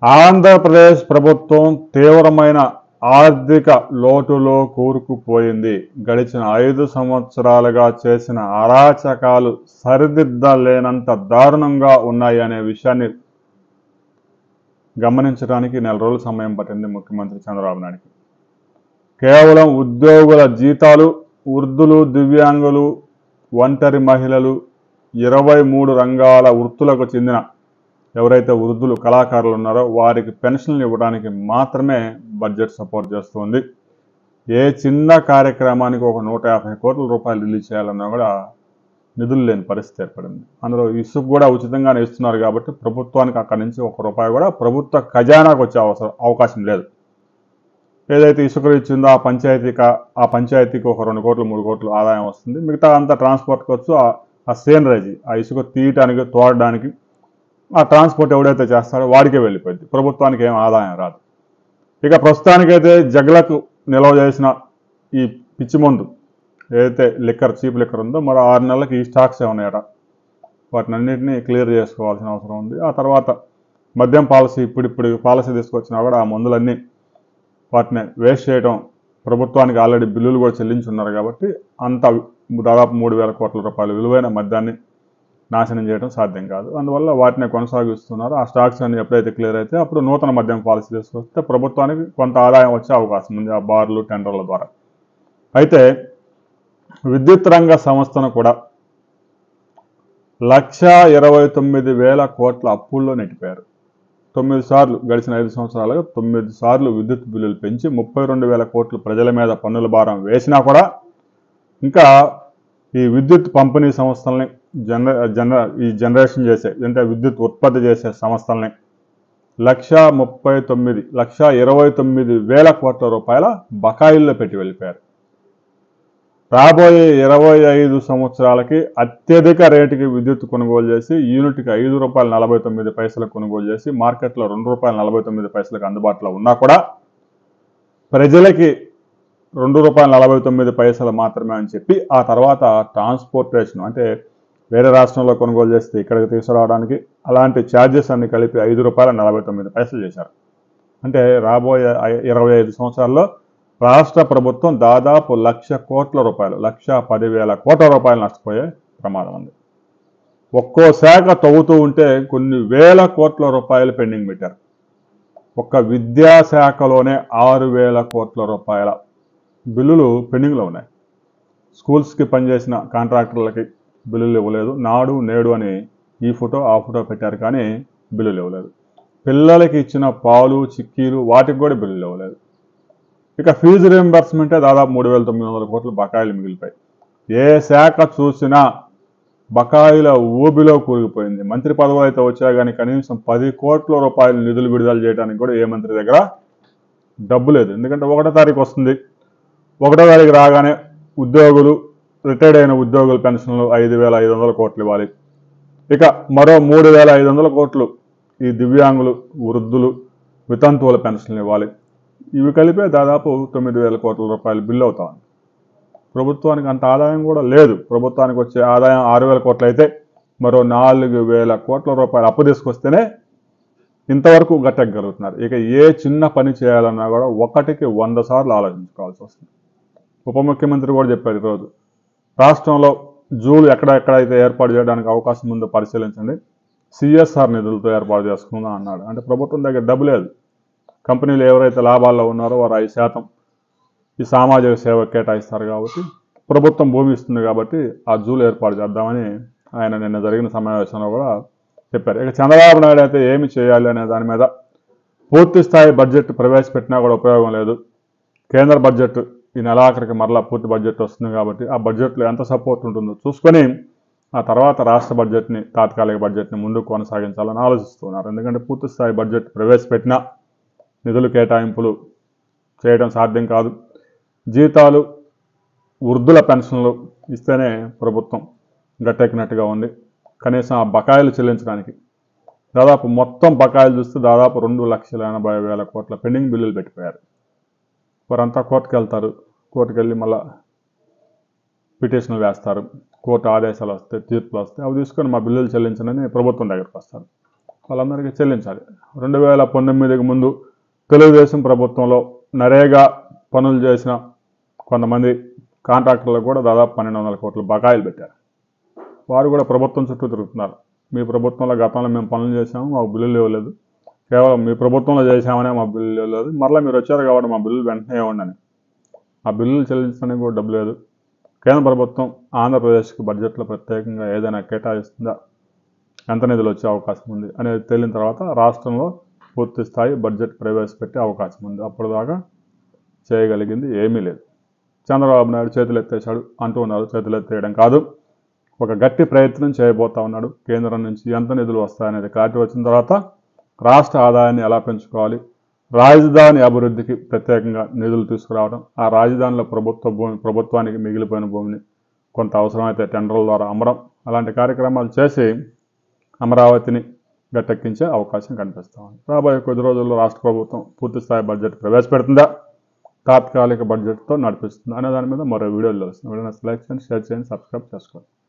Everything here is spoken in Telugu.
ఆంధ్రప్రదేశ్ ప్రభుత్వం తీవ్రమైన ఆర్థిక లోటులో కూరుకుపోయింది గడిచిన ఐదు సంవత్సరాలుగా చేసిన అరాచకాలు సరిదిద్దలేనంత దారుణంగా ఉన్నాయి అనే విషయాన్ని గమనించడానికి నెల రోజుల సమయం పట్టింది ముఖ్యమంత్రి చంద్రబాబు నాయుడుకి కేవలం ఉద్యోగుల జీతాలు వృద్ధులు దివ్యాంగులు ఒంటరి మహిళలు ఇరవై మూడు రంగాల వృత్తులకు చెందిన ఎవరైతే వృద్ధులు కళాకారులు ఉన్నారో వారికి పెన్షన్లు ఇవ్వడానికి మాత్రమే బడ్జెట్ సపోర్ట్ చేస్తుంది ఏ చిన్న కార్యక్రమానికి ఒక నూట యాభై కోట్ల రూపాయలు రిలీజ్ చేయాలన్నా కూడా నిధులు లేని పరిస్థితి ఏర్పడింది అందులో ఇసుక కూడా ఉచితంగానే ఇస్తున్నారు కాబట్టి ప్రభుత్వానికి అక్కడి నుంచి ఒక రూపాయి కూడా ప్రభుత్వ ఖజానాకు వచ్చే అవసరం అవకాశం లేదు ఏదైతే ఇసుక ఇచ్చిందో ఆ పంచాయతీకి ఆ పంచాయతీకి ఒక రెండు కోట్లు మూడు కోట్లు ఆదాయం వస్తుంది మిగతా అంతా ట్రాన్స్పోర్ట్ ఖర్చు ఆ- ఆ సేనరేజీ ఆ ఇసుక తీయటానికి తోడడానికి ఆ ట్రాన్స్పోర్ట్ ఎవడైతే చేస్తాడో వాడికే వెళ్ళిపోయింది ప్రభుత్వానికి ఏం ఆదాయం రాదు ఇక ప్రస్తుతానికైతే జగ్లకు నిల్వ చేసిన ఈ పిచ్చి మందు ఏదైతే లిక్కర్ చీప్ లిక్కర్ ఉందో మరో ఆరు నెలలకి ఈ స్టాక్స్ ఏమన్నాయట వాటిని అన్నింటినీ క్లియర్ చేసుకోవాల్సిన అవసరం ఉంది ఆ తర్వాత మద్యం పాలసీ ఇప్పుడిప్పుడు పాలసీ తీసుకొచ్చినా కూడా ఆ మందులన్నీ వాటిని వేస్ట్ చేయడం ప్రభుత్వానికి ఆల్రెడీ బిల్లులు కూడా చెల్లించి ఉన్నారు కాబట్టి అంత దాదాపు మూడు వేల కోట్ల రూపాయల విలువైన మద్యాన్ని నాశనం చేయడం సాధ్యం కాదు అందువల్ల వాటిని కొనసాగిస్తున్నారు ఆ స్టాక్స్ అన్ని ఎప్పుడైతే క్లియర్ అయితే అప్పుడు నూతన మద్యం పాలసీ తీసుకొస్తే ప్రభుత్వానికి కొంత ఆదాయం వచ్చే అవకాశం ఉంది ఆ బార్లు టెండర్ల ద్వారా అయితే విద్యుత్ రంగ సంస్థను కూడా లక్ష ఇరవై తొమ్మిది వేల కోట్ల అప్పుల్లో నెట్టిపోయారు తొమ్మిది సార్లు గడిచిన ఐదు సంవత్సరాలుగా తొమ్మిది సార్లు విద్యుత్ బిల్లులు పెంచి ముప్పై రెండు వేల కోట్లు ప్రజల మీద పన్నుల భారం వేసినా కూడా ఇంకా ఈ విద్యుత్ పంపిణీ సంస్థల్ని జన జన ఈ జనరేషన్ చేసే అంటే విద్యుత్ ఉత్పత్తి చేసే సంస్థల్ని లక్ష ముప్పై తొమ్మిది లక్ష ఇరవై తొమ్మిది వేల కోట్ల రూపాయల బకాయిల్లో పెట్టి వెళ్ళిపోయారు రాబోయే ఇరవై ఐదు సంవత్సరాలకి అత్యధిక రేటుకి విద్యుత్ కొనుగోలు చేసి యూనిట్కి ఐదు రూపాయల నలభై తొమ్మిది పైసలకు కొనుగోలు చేసి మార్కెట్లో రెండు రూపాయల నలభై తొమ్మిది పైసలకు అందుబాటులో ఉన్నా కూడా ప్రజలకి రెండు రూపాయల నలభై తొమ్మిది పైసలు మాత్రమే అని చెప్పి ఆ తర్వాత ట్రాన్స్పోర్టేషన్ అంటే వేరే రాష్ట్రంలో కొనుగోలు చేస్తే ఇక్కడికి తీసుకురావడానికి అలాంటి ఛార్జెస్ అన్ని కలిపి ఐదు రూపాయల నలభై తొమ్మిది పైసలు చేశారు అంటే రాబోయే ఐ- ఇరవై ఐదు సంవత్సరాల్లో రాష్ట్ర ప్రభుత్వం దాదాపు లక్ష కోట్ల రూపాయలు లక్ష పదివేల కోట్ల రూపాయలు నష్టపోయే ప్రమాదం ఉంది ఒక్కో శాఖ తవ్వుతూ ఉంటే కొన్ని వేల కోట్ల రూపాయలు పెండింగ్ పెట్టారు ఒక్క విద్యాశాఖలోనే ఆరు వేల కోట్ల రూపాయల బిల్లులు పెండింగ్లో ఉన్నాయి స్కూల్స్కి పనిచేసిన కాంట్రాక్టర్లకి బిల్లులు ఇవ్వలేదు నాడు నేడు అని ఈ ఫోటో ఆ ఫోటో పెట్టారు కానీ బిల్లులు ఇవ్వలేదు పిల్లలకి ఇచ్చిన పాలు చిక్కీలు వాటికి కూడా బిల్లులు ఇవ్వలేదు ఇక ఫీజు రియంబర్స్మెంటే దాదాపు మూడు వేల తొమ్మిది వందల కోట్లు బకాయిలు మిగిలిపోయి ఏ శాఖ చూసినా బకాయిల ఊబిలో కూరుకుపోయింది మంత్రి పదవులు అయితే వచ్చాయి కానీ కనీసం పది కోట్ల రూపాయలు నిధులు విడుదల చేయడానికి కూడా ఏ మంత్రి దగ్గర డబ్బు లేదు ఎందుకంటే ఒకటో తారీఖు వస్తుంది ఒకటో తారీఖు రాగానే ఉద్యోగులు రిటైర్డ్ అయిన ఉద్యోగుల పెన్షన్లు ఐదు వేల ఐదు వందల కోట్లు ఇవ్వాలి ఇక మరో మూడు వేల ఐదు వందల కోట్లు ఈ దివ్యాంగులు వృద్ధులు వితంతువుల పెన్షన్లు ఇవ్వాలి ఇవి కలిపే దాదాపు తొమ్మిది వేల కోట్ల రూపాయలు బిల్లు అవుతా ఉంది ప్రభుత్వానికి అంత ఆదాయం కూడా లేదు ప్రభుత్వానికి వచ్చే ఆదాయం ఆరు వేల కోట్లు అయితే మరో నాలుగు వేల కోట్ల రూపాయలు అప్పు తీసుకొస్తేనే ఇంతవరకు గట్టెక్కగలుగుతున్నారు ఇక ఏ చిన్న పని చేయాలన్నా కూడా ఒకటికి వంద సార్లు ఆలోచించుకోవాల్సి వస్తుంది ఉప ముఖ్యమంత్రి కూడా చెప్పారు ఈరోజు రాష్ట్రంలో జూలు ఎక్కడ ఎక్కడైతే ఏర్పాటు చేయడానికి అవకాశం ఉందో పరిశీలించండి సిఎస్ఆర్ నిధులతో ఏర్పాటు చేసుకుందాం అన్నాడు అంటే ప్రభుత్వం దగ్గర డబ్బు లేదు కంపెనీలు ఎవరైతే లాభాల్లో ఉన్నారో వారు ఐదు శాతం ఈ సామాజిక సేవ కేటాయిస్తారు కాబట్టి ప్రభుత్వం భూమి ఇస్తుంది కాబట్టి ఆ జూలు ఏర్పాటు చేద్దామని ఆయన నిన్న జరిగిన సమావేశంలో కూడా చెప్పారు ఇక చంద్రబాబు నాయుడు అయితే ఏమి చేయాలి అనే దాని మీద పూర్తి స్థాయి బడ్జెట్ ప్రవేశపెట్టినా కూడా ఉపయోగం లేదు కేంద్ర బడ్జెట్ ఈ నెలాఖరికి మరలా పూర్తి బడ్జెట్ వస్తుంది కాబట్టి ఆ బడ్జెట్లో ఎంత సపోర్ట్ ఉంటుందో చూసుకొని ఆ తర్వాత రాష్ట్ర బడ్జెట్ని తాత్కాలిక బడ్జెట్ని ముందుకు కొనసాగించాలని ఆలోచిస్తున్నారు ఎందుకంటే పూర్తి స్థాయి బడ్జెట్ ప్రవేశపెట్టినా నిధులు కేటాయింపులు చేయడం సాధ్యం కాదు జీతాలు వృద్ధుల పెన్షన్లు ఇస్తేనే ప్రభుత్వం గట్టెక్కినట్టుగా ఉంది కనీసం ఆ బకాయిలు చెల్లించడానికి దాదాపు మొత్తం బకాయిలు చూస్తే దాదాపు రెండు లక్షల ఎనభై వేల కోట్ల పెండింగ్ బిల్లులు పెట్టిపోయారు వారంతా కోర్టుకు వెళ్తారు కోర్టుకు వెళ్ళి మళ్ళా పిటిషన్లు వేస్తారు కోర్టు ఆదేశాలు వస్తాయి తీర్పులు వస్తాయి అవి తీసుకొని మా బిల్లులు చెల్లించనని ప్రభుత్వం దగ్గరికి వస్తారు వాళ్ళందరికీ చెల్లించాలి రెండు వేల పంతొమ్మిదికి ముందు తెలుగుదేశం ప్రభుత్వంలో నరేగా పనులు చేసిన కొంతమంది కాంట్రాక్టర్లకు కూడా దాదాపు పన్నెండు వందల కోట్ల బకాయిలు పెట్టారు వారు కూడా ప్రభుత్వం చుట్టూ తిరుగుతున్నారు మీ ప్రభుత్వంలో గతంలో మేము పనులు చేసాము మాకు బిల్లులు ఇవ్వలేదు కేవలం మీ ప్రభుత్వంలో చేశామనే మా బిల్లులు ఇవ్వలేదు మరలా మీరు వచ్చారు కాబట్టి మా బిల్లులు వెంటనే ఇవ్వండి అని ఆ బిల్లులు చెల్లించడానికి కూడా డబ్బు లేదు కేంద్ర ప్రభుత్వం ఆంధ్రప్రదేశ్కి బడ్జెట్లో ప్రత్యేకంగా ఏదైనా కేటాయిస్తుందా ఎంత నిధులు వచ్చే అవకాశం ఉంది అనేది తేలిన తర్వాత రాష్ట్రంలో పూర్తి స్థాయి బడ్జెట్ ప్రవేశపెట్టే అవకాశం ఉంది అప్పటిదాకా చేయగలిగింది ఏమీ లేదు చంద్రబాబు నాయుడు చేతులు ఎత్తేశాడు అంటూ ఉన్నారు చేతులు ఎత్తేయడం కాదు ఒక గట్టి ప్రయత్నం చేయబోతా ఉన్నాడు కేంద్రం నుంచి ఎంత నిధులు వస్తాయనేది క్లారిటీ వచ్చిన తర్వాత రాష్ట్ర ఆదాయాన్ని ఎలా పెంచుకోవాలి రాజధాని అభివృద్ధికి ప్రత్యేకంగా నిధులు తీసుకురావడం ఆ రాజధానిలో ప్రభుత్వ భూమి ప్రభుత్వానికి మిగిలిపోయిన భూమిని కొంత అవసరమైతే టెండర్ల ద్వారా అమ్మడం అలాంటి కార్యక్రమాలు చేసి అమరావతిని గట్టెక్కించే అవకాశం కనిపిస్తా ఉంది రాబోయే కొద్ది రోజుల్లో రాష్ట్ర ప్రభుత్వం పూర్తి స్థాయి బడ్జెట్ ప్రవేశపెడుతుందా తాత్కాలిక బడ్జెట్తో నడిపిస్తుంది అనే దాని మీద మరో వీడియోలు తెలుస్తుంది వీడియో సెలెక్ట్ చేయండి షేర్ చేయండి సబ్స్క్రైబ్ చేసుకోండి